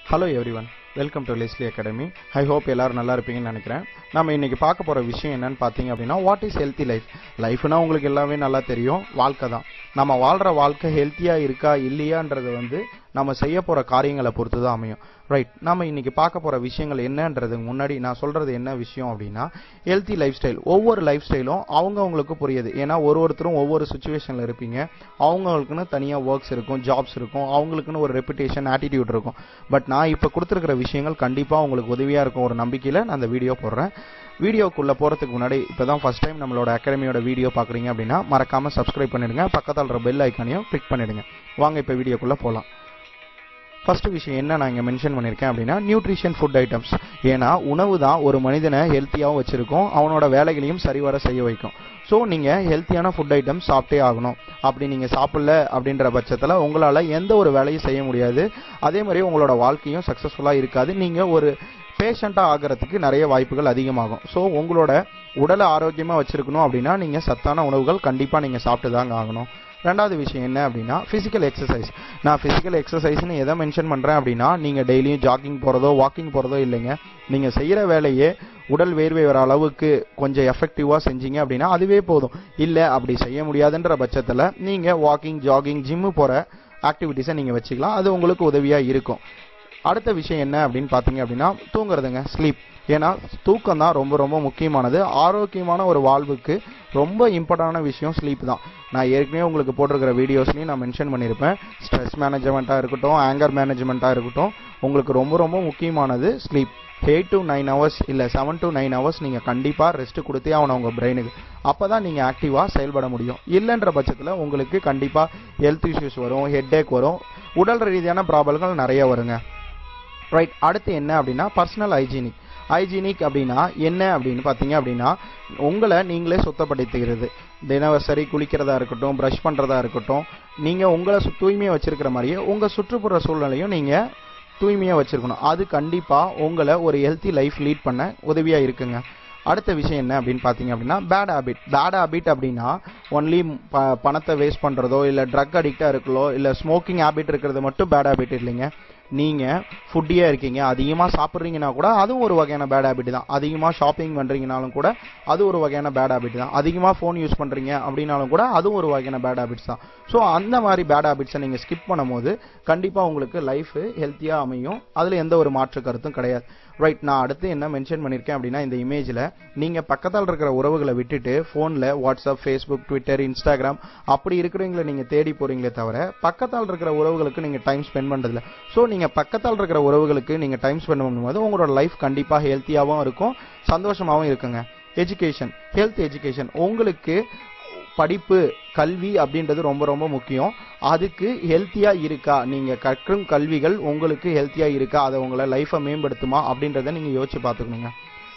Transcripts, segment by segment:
hello everyone welcome to Leslie academy I hope எல்லாரும் நல்லா இருப்பீங்கன்னு நினைக்கிறேன் நம்ம இன்னைக்கு பார்க்க போற விஷயம் என்னன்னு பார்த்தீங்க அப்படின்னா வாட் இஸ் ஹெல்த்தி லைஃப் லைஃப்னா உங்களுக்கு எல்லாமே நல்லா தெரியும் வாழ்க்கை தான் நம்ம வாழ்ற வாழ்க்கை ஹெல்த்தியா இருக்கா இல்லையான்றது வந்து நம்ம செய்ய போற காரியங்களை பொறுத்து தான் அமையும் ரைட் நம்ம இன்னைக்கு பார்க்க போற விஷயங்கள் என்னன்றதுக்கு முன்னாடி நான் சொல்றது என்ன விஷயம் அப்படின்னா ஹெல்த்தி லைஃப் ஸ்டைல் ஒவ்வொரு லைஃப் ஸ்டைலும் அவங்கவுங்களுக்கு புரியுது ஏன்னா ஒரு ஒருத்தரும் ஒவ்வொரு சுச்சுவேஷன்ல இருப்பீங்க அவங்களுக்குன்னு தனியாக ஒர்க்ஸ் இருக்கும் ஜாப்ஸ் இருக்கும் அவங்களுக்குன்னு ஒரு ரெப்புடேஷன் ஆட்டிடியூட் இருக்கும் பட் நான் இப்போ கொடுத்துருக்கிற விஷயங்கள் கண்டிப்பாக உங்களுக்கு உதவியாக இருக்கும் ஒரு நம்பிக்கையில் நான் அந்த வீடியோ போடுறேன் வீடியோக்குள்ளே போகிறதுக்கு முன்னாடி இப்போ தான் ஃபஸ்ட் டைம் நம்மளோட அகாடமியோட வீடியோ பார்க்குறீங்க அப்படின்னா மறக்காமல் சப்ஸ்கிரைப் பண்ணிடுங்க பக்கத்தில் இருக்கிற பெல் ஐக்கானையும் கிளிக் பண்ணிடுங்க வாங்க இப்போ வீடியோக்குள்ளே போகலாம் ஃபர்ஸ்ட் விஷயம் என்ன நான் இங்கே மென்ஷன் பண்ணியிருக்கேன் அப்படின்னா நியூட்ரிஷன் ஃபுட் ஐட்டம்ஸ் ஏன்னா உணவு தான் ஒரு மனிதனை ஹெல்த்தியாகவும் வச்சிருக்கும் அவனோட வேலைகளையும் சரிவர செய்ய வைக்கும் ஸோ நீங்கள் ஹெல்த்தியான ஃபுட் ஐட்டம் சாப்பிட்டே ஆகணும் அப்படி நீங்கள் சாப்பிடல அப்படின்ற பட்சத்தில் உங்களால் எந்த ஒரு வேலையும் செய்ய முடியாது அதே மாதிரி உங்களோட வாழ்க்கையும் சக்ஸஸ்ஃபுல்லாக இருக்காது நீங்கள் ஒரு பேஷண்ட்டாக ஆகிறதுக்கு நிறைய வாய்ப்புகள் அதிகமாகும் ஸோ உங்களோட உடலை ஆரோக்கியமாக வச்சிருக்கணும் அப்படின்னா நீங்கள் சத்தான உணவுகள் கண்டிப்பாக நீங்கள் சாப்பிட்டு தாங்க ஆகணும் ரெண்டாவது விஷயம் என்ன அப்படின்னா ஃபிசிக்கல் எக்ஸசைஸ் நான் ஃபிசிக்கல் எக்ஸசைஸ்னு எதை மென்ஷன் பண்ணுறேன் அப்படின்னா நீங்கள் டெய்லியும் ஜாக்கிங் போகிறதோ வாக்கிங் போகிறதோ இல்லைங்க நீங்கள் செய்கிற வேலையே உடல் வேர்வை வர அளவுக்கு கொஞ்சம் எஃபெக்டிவாக செஞ்சீங்க அப்படின்னா அதுவே போதும் இல்லை அப்படி செய்ய முடியாதுன்ற பட்சத்தில் நீங்கள் வாக்கிங் ஜாகிங் ஜிம்மு போகிற ஆக்டிவிட்டீஸை நீங்கள் வச்சுக்கலாம் அது உங்களுக்கு உதவியாக இருக்கும் அடுத்த விஷயம் என்ன அப்படின்னு பார்த்தீங்க அப்படின்னா தூங்குறதுங்க ஸ்லீப் ஏன்னா தூக்கம் தான் ரொம்ப ரொம்ப முக்கியமானது ஆரோக்கியமான ஒரு வாழ்வுக்கு ரொம்ப இம்பார்ட்டண்டான விஷயம் ஸ்லீப் தான் நான் ஏற்கனவே உங்களுக்கு போட்டிருக்கிற வீடியோஸ்லையும் நான் மென்ஷன் பண்ணியிருப்பேன் ஸ்ட்ரெஸ் மேனேஜ்மெண்ட்டாக இருக்கட்டும் ஆங்கர் மேனேஜ்மெண்ட்டாக இருக்கட்டும் உங்களுக்கு ரொம்ப ரொம்ப முக்கியமானது sleep eight to nine hours இல்லை செவன் டு நைன் ஹவர்ஸ் நீங்கள் கண்டிப்பாக ரெஸ்ட் கொடுத்தே ஆகணும் உங்கள் பிரெயினுக்கு அப்போ தான் நீங்கள் ஆக்டிவாக செயல்பட முடியும் இல்லைன்ற பட்சத்தில் உங்களுக்கு கண்டிப்பாக ஹெல்த் இஷ்யூஸ் வரும் ஹெட்டேக் வரும் உடல் ரீதியான ப்ராப்ளங்கள் நிறைய வருங்க ரைட் அடுத்து என்ன அப்படின்னா பர்சனல் ஹைஜீனிக் ஹைஜீனிக் அப்படின்னா என்ன அப்படின்னு பார்த்தீங்க அப்படின்னா உங்களை நீங்களே சுத்தப்படுத்திக்கிறது தினசரி குளிக்கிறதா இருக்கட்டும் ப்ரஷ் பண்ணுறதா இருக்கட்டும் நீங்கள் உங்களை சு தூய்மையாக வச்சிருக்கிற மாதிரியே உங்கள் சுற்றுப்புற சூழ்நிலையும் நீங்கள் தூய்மையாக வச்சிருக்கணும் அது கண்டிப்பாக உங்களை ஒரு ஹெல்த்தி லைஃப் லீட் பண்ண உதவியாக இருக்குங்க அடுத்த விஷயம் என்ன அப்படின்னு பார்த்தீங்க அப்படின்னா பேட் ஹேபிட் பேட் ஹேபிட் அப்படின்னா ஒன்லி ப பணத்தை வேஸ்ட் பண்ணுறதோ இல்லை ட்ரக் அடிக்டாக இருக்கலோ இல்லை ஸ்மோக்கிங் ஹேபிட் இருக்கிறது மட்டும் பேட் ஹேபிட் இல்லைங்க நீங்கள் ஃபுட்டியாக இருக்கீங்க அதிகமாக சாப்பிட்றீங்கன்னா கூட அதுவும் ஒரு வகையான பேட் ஹேபிட் தான் அதிகமாக ஷாப்பிங் பண்ணுறீங்கனாலும் கூட அது ஒரு வகையான பேட் ஹேபிட் தான் அதிகமாக ஃபோன் யூஸ் பண்ணுறீங்க அப்படின்னாலும் கூட அதுவும் ஒரு வகையான பேட் ஹேபிட்ஸ் தான் ஸோ அந்த மாதிரி பேட் ஹேபிட்ஸை நீங்கள் ஸ்கிப் பண்ணும்போது கண்டிப்பாக உங்களுக்கு லைஃப் ஹெல்த்தியாக அமையும் அதில் எந்த ஒரு மாற்று கருத்தும் கிடையாது ரைட் நான் அடுத்து என்ன மென்ஷன் பண்ணியிருக்கேன் அப்படின்னா இந்த இமேஜில் நீங்கள் பக்கத்தில் இருக்கிற உறவுகளை விட்டுட்டு ஃபோனில் வாட்ஸ்அப் ஃபேஸ்புக் ட்விட்டர் இன்ஸ்டாகிராம் அப்படி இருக்கிறவங்களை நீங்கள் தேடி போகிறீங்களே தவிர பக்கத்தால் இருக்கிற உறவுகளுக்கு நீங்கள் டைம் ஸ்பெண்ட் பண்ணுறதில்ல ஸோ நீங்கள் பக்கத்தால் இருக்கிற உறவுகளுக்கு நீங்கள் டைம் ஸ்பெண்ட் பண்ணும்போது உங்களோட லைஃப் கண்டிப்பாக ஹெல்த்தியாகவும் இருக்கும் சந்தோஷமாகவும் இருக்குங்க எஜுகேஷன் ஹெல்த் எஜுகேஷன் உங்களுக்கு படிப்பு கல்வி அப்படின்றது ரொம்ப ரொம்ப முக்கியம் அதுக்கு ஹெல்த்தியா இருக்கா நீங்க கற்கும் கல்விகள் உங்களுக்கு ஹெல்த்தியா இருக்கா அதை உங்களை லைஃபை மேம்படுத்துமா அப்படின்றத நீங்க யோசிச்சு பார்த்துக்கணுங்க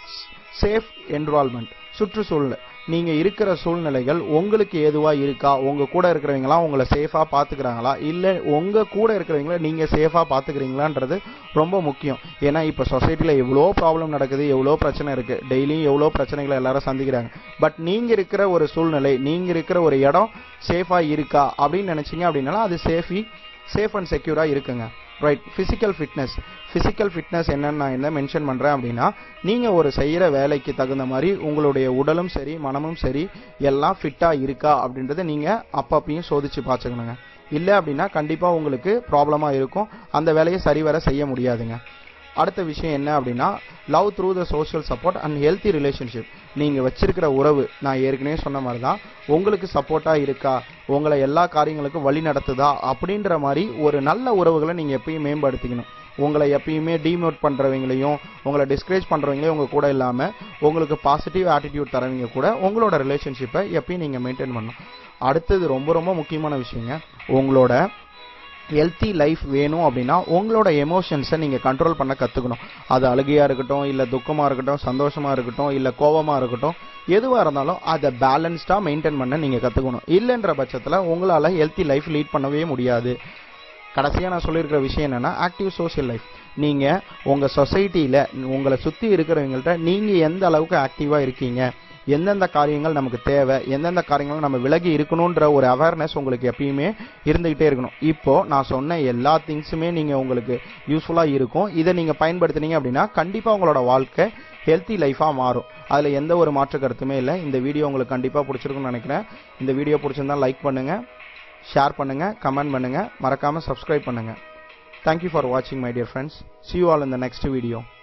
சேஃப் என்விரான்மெண்ட் சுற்றுச்சூழல் நீங்க இருக்கிற சூழ்நிலைகள் உங்களுக்கு ஏதுவா இருக்கா உங்க கூட இருக்கிறவங்களாம் உங்களை சேஃபா பாத்துக்கிறாங்களா இல்ல உங்க கூட இருக்கிறவங்கள நீங்க சேஃபா பாத்துக்கிறீங்களான்றது ரொம்ப முக்கியம் ஏன்னா இப்ப சொசைட்டில எவ்வளோ ப்ராப்ளம் நடக்குது எவ்வளோ பிரச்சனை இருக்கு டெய்லியும் எவ்வளோ பிரச்சனைகளை எல்லாரும் சந்திக்கிறாங்க பட் நீங்க இருக்கிற ஒரு சூழ்நிலை நீங்க இருக்கிற ஒரு இடம் சேஃபா இருக்கா அப்படின்னு நினைச்சீங்க அப்படின்னாலும் அது சேஃபி சேஃப் அண்ட் செக்யூரா இருக்குங்க right physical fitness physical fitness என்னன்னு நான் என்ன மென்ஷன் பண்ணுறேன் அப்படின்னா நீங்கள் ஒரு செய்கிற வேலைக்கு தகுந்த மாதிரி உங்களுடைய உடலும் சரி மனமும் சரி எல்லாம் ஃபிட்டாக இருக்கா அப்படின்றத நீங்கள் அப்பப்பையும் சோதிச்சு பார்த்துக்கணுங்க இல்லை அப்படின்னா கண்டிப்பாக உங்களுக்கு ப்ராப்ளமாக இருக்கும் அந்த வேலையை சரிவர செய்ய முடியாதுங்க அடுத்த விஷயம் என்ன அப்படின்னா love through the social support and healthy relationship நீங்கள் வச்சிருக்கிற உறவு நான் ஏற்கனவே சொன்ன மாதிரி தான் உங்களுக்கு சப்போர்ட்டாக இருக்கா உங்களை எல்லா காரியங்களுக்கும் வழி நடத்துதா அப்படின்ற மாதிரி ஒரு நல்ல உறவுகளை நீங்கள் எப்பயும் மேம்படுத்திக்கணும் உங்களை எப்பயுமே டிமோட் பண்ணுறவங்களையும் உங்களை டிஸ்கரேஜ் பண்ணுறவங்களையும் உங்கள் கூட இல்லாமல் உங்களுக்கு பாசிட்டிவ் ஆட்டிடியூட் தரவங்க கூட உங்களோட ரிலேஷன்ஷிப்பை எப்பயும் நீங்கள் மெயின்டைன் பண்ணணும் அடுத்தது ரொம்ப ரொம்ப முக்கியமான விஷயங்க உங்களோட ஹெல்த்தி லைஃப் வேணும் அப்படின்னா உங்களோட எமோஷன்ஸை நீங்கள் கண்ட்ரோல் பண்ண கற்றுக்கணும் அது அழுகையாக இருக்கட்டும் இல்லை துக்கமாக இருக்கட்டும் சந்தோஷமாக இருக்கட்டும் இல்லை கோபமாக இருக்கட்டும் எதுவாக இருந்தாலும் அதை பேலன்ஸ்டாக மெயின்டைன் பண்ண நீங்கள் கற்றுக்கணும் இல்லைன்ற பட்சத்தில் உங்களால் ஹெல்த்தி லைஃப் லீட் பண்ணவே முடியாது கடைசியாக நான் சொல்லியிருக்கிற விஷயம் என்னன்னா ஆக்டிவ் சோஷியல் லைஃப் நீங்கள் உங்கள் சொசைட்டியில் உங்களை சுற்றி இருக்கிறவங்கள்ட்ட நீங்கள் எந்த அளவுக்கு ஆக்டிவாக இருக்கீங்க எந்தெந்த காரியங்கள் நமக்கு தேவை எந்தெந்த காரியங்கள் நம்ம விலகி இருக்கணுன்ற ஒரு அவேர்னஸ் உங்களுக்கு எப்பயுமே இருந்துகிட்டே இருக்கணும் இப்போ நான் சொன்ன எல்லா திங்ஸுமே நீங்க உங்களுக்கு யூஸ்ஃபுல்லா இருக்கும் இதை நீங்க பயன்படுத்தினீங்க அப்படின்னா கண்டிப்பா உங்களோட வாழ்க்கை ஹெல்த்தி லைஃபா மாறும் அதுல எந்த ஒரு மாற்று கருத்துமே இல்லை இந்த வீடியோ உங்களுக்கு கண்டிப்பா பிடிச்சிருக்கும்னு நினைக்கிறேன் இந்த வீடியோ பிடிச்சிருந்தா லைக் பண்ணுங்க ஷேர் பண்ணுங்க கமெண்ட் பண்ணுங்க மறக்காம சப்ஸ்கிரைப் பண்ணுங்க தேங்க்யூ ஃபார் வாட்சிங் my dear friends see you all in the next video